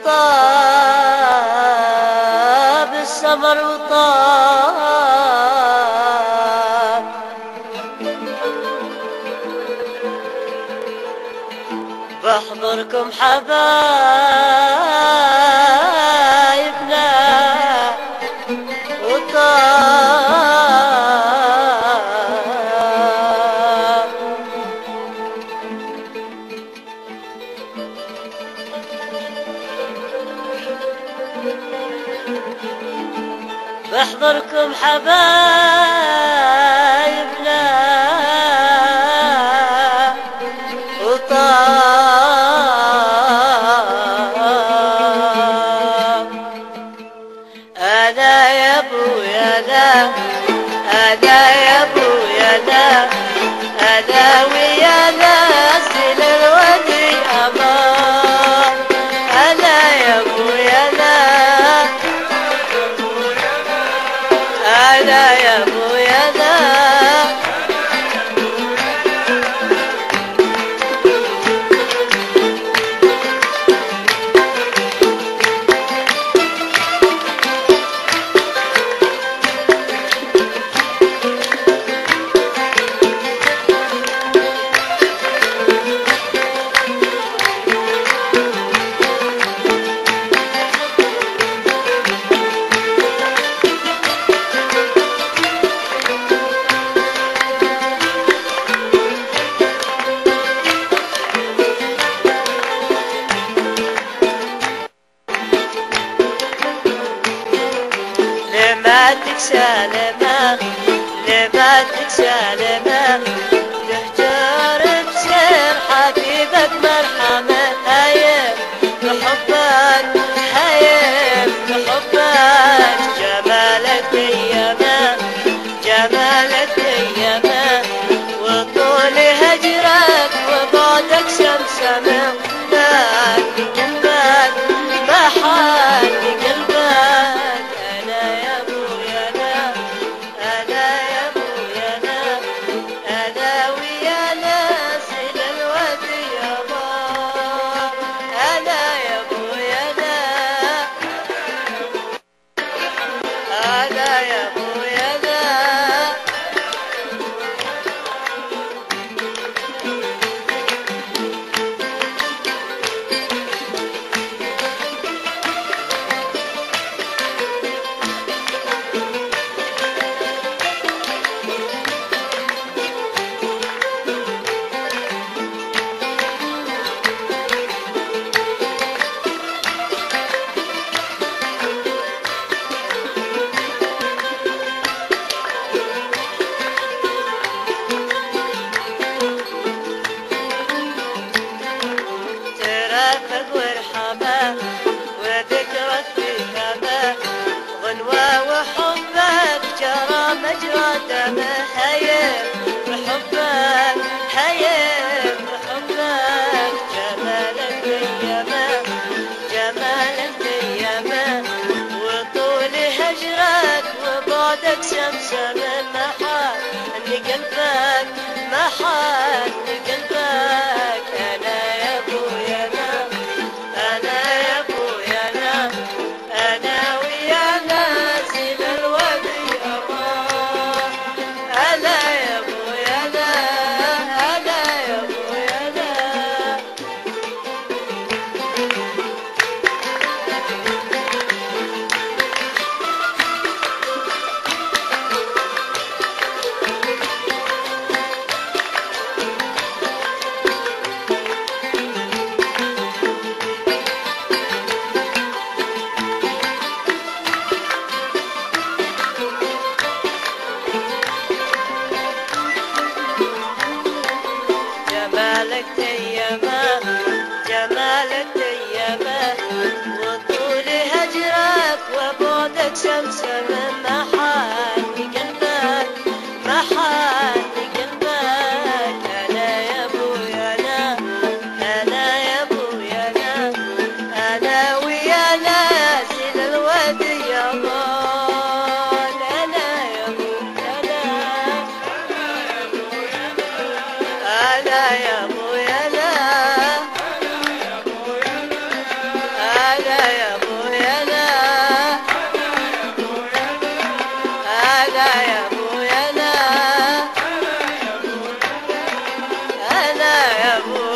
وطاب السمر وطاب بحضركم حبايبنا وطاب بحضركم حبايبنا وطاب أنا يا ابويا لا أنا يا ابويا لا أنا ويا ناس للودي أمان أنا يا ابويا لا أنا يا ابويا لا لما تكسلمه لما تكسلمه تهجر بسير حبيبك مرحمة هايم بحبك هايم بحبك جمالك ديما جمالك ديما وطول هجرك وبعدك سمسمة ما قلبك ما حد قلبك أنا يا أبويا أنا أنا يا أبويا أنا أنا ويا ناس للودي يابا أنا يا أبويا أنا أنا يا أبويا أنا ترافق وارحمه وذكرك في هبه غنوة وحبك جرى مجرى دمه هيم بحبك هيم بحبك جمالك ديما جمالك ديما وطول هجرك وبعدك سمسمة ما حد قلبك ما حد قلبك انا يا ابويا انا انا يا ابويا انا انا ويا ناس الودي امان انا يا ابويا انا انا يا ابويا انا جمالك تيما جمالك تيما وطول هجرك وبعدك سمسمة ما حد قلبك ما حد قلبك أنا يا أبويا أنا أنا يا أبويا أنا أنا ويا ناس الودي يا مان أنا يا أبويا أنا أنا يا أبويا أنا أنا يا ابو